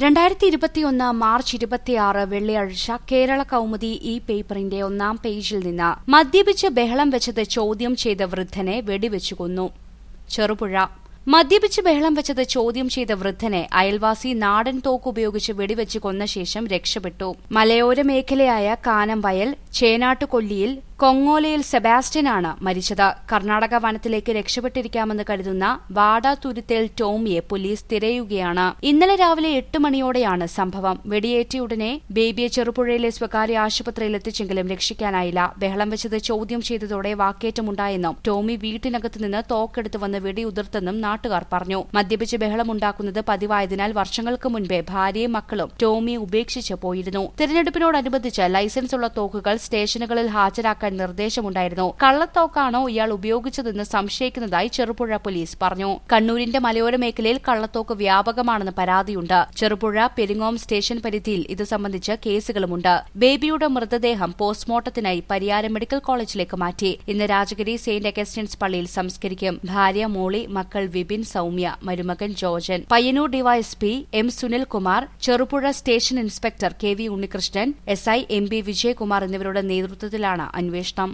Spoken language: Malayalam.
രണ്ടായിരത്തി ഇരുപത്തിയൊന്ന് മാർച്ച് ഇരുപത്തിയാറ് വെള്ളിയാഴ്ച കേരള കൗമുദി ഈ പേപ്പറിന്റെ ഒന്നാം പേജിൽ നിന്ന് മദ്യപിച്ച് ബഹളം വെച്ചത് ചോദ്യം ചെയ്ത വൃദ്ധനെ വെടിവെച്ചു കൊന്നു ചെറുപുഴ മദ്യപിച്ച് ബഹളം വെച്ചത് ചോദ്യം ചെയ്ത വൃദ്ധനെ അയൽവാസി നാടൻ തോക്ക് ഉപയോഗിച്ച് വെടിവെച്ച് കൊന്ന ശേഷം രക്ഷപ്പെട്ടു മലയോര മേഖലയായ കാനംവയൽ ചേനാട്ടുകൊല്ലിയിൽ കൊങ്ങോലയിൽ സെബാസ്റ്റ്യനാണ് മരിച്ചത് കർണാടക വനത്തിലേക്ക് രക്ഷപ്പെട്ടിരിക്കാമെന്ന് കരുതുന്ന വാടാതുരുത്തേൽ ടോമിയെ പോലീസ് തിരയുകയാണ് ഇന്നലെ രാവിലെ എട്ട് മണിയോടെയാണ് സംഭവം വെടിയേറ്റയുടനെ ബേബിയെ ചെറുപുഴയിലെ സ്വകാര്യ ആശുപത്രിയിൽ എത്തിച്ചെങ്കിലും രക്ഷിക്കാനായില്ല ബഹളം വെച്ചത് ചോദ്യം ചെയ്തതോടെ വാക്കേറ്റമുണ്ടായെന്നും ടോമി വീട്ടിനകത്ത് നിന്ന് തോക്കെടുത്ത് വന്ന് വെടിയുതിർത്തെന്നും നാട്ടുകാർ പറഞ്ഞു മദ്യപിച്ച് ബഹളമുണ്ടാക്കുന്നത് പതിവായതിനാൽ വർഷങ്ങൾക്ക് മുൻപേ ഭാര്യയും മക്കളും ടോമിയെ ഉപേക്ഷിച്ച് പോയിരുന്നു തിരഞ്ഞെടുപ്പിനോടനുബന്ധിച്ച് ലൈസൻസ് ഉള്ള തോക്കുകൾ സ്റ്റേഷനുകളിൽ ഹാജരാക്കാൻ നിർദ്ദേശമുണ്ടായിരുന്നു കള്ളത്തോക്കാണോ ഇയാൾ ഉപയോഗിച്ചതെന്ന് സംശയിക്കുന്നതായി ചെറുപുഴ പോലീസ് പറഞ്ഞു കണ്ണൂരിന്റെ മലയോര മേഖലയിൽ കള്ളത്തോക്ക് വ്യാപകമാണെന്ന് പരാതിയുണ്ട് ചെറുപുഴ പെരിങ്ങോം സ്റ്റേഷൻ പരിധിയിൽ ഇത് സംബന്ധിച്ച് കേസുകളുമുണ്ട് ബേബിയുടെ മൃതദേഹം പോസ്റ്റ്മോർട്ടത്തിനായി പരിയാരം മെഡിക്കൽ കോളേജിലേക്ക് മാറ്റി ഇന്ന് രാജഗിരി സെയിന്റ് അഗസ്റ്റ്യൻസ് പള്ളിയിൽ സംസ്കരിക്കും ഭാര്യ മോളി മക്കൾ വിപിൻ സൌമ്യ മരുമകൻ Jorjan Payyannur DYSP M Sunilkumar Cherupuzha station inspector K V Unnikrishnan S I M B Vijayakumar എന്നിവരുടെ നേതൃത്വത്തിലാണ് അന്വേഷണം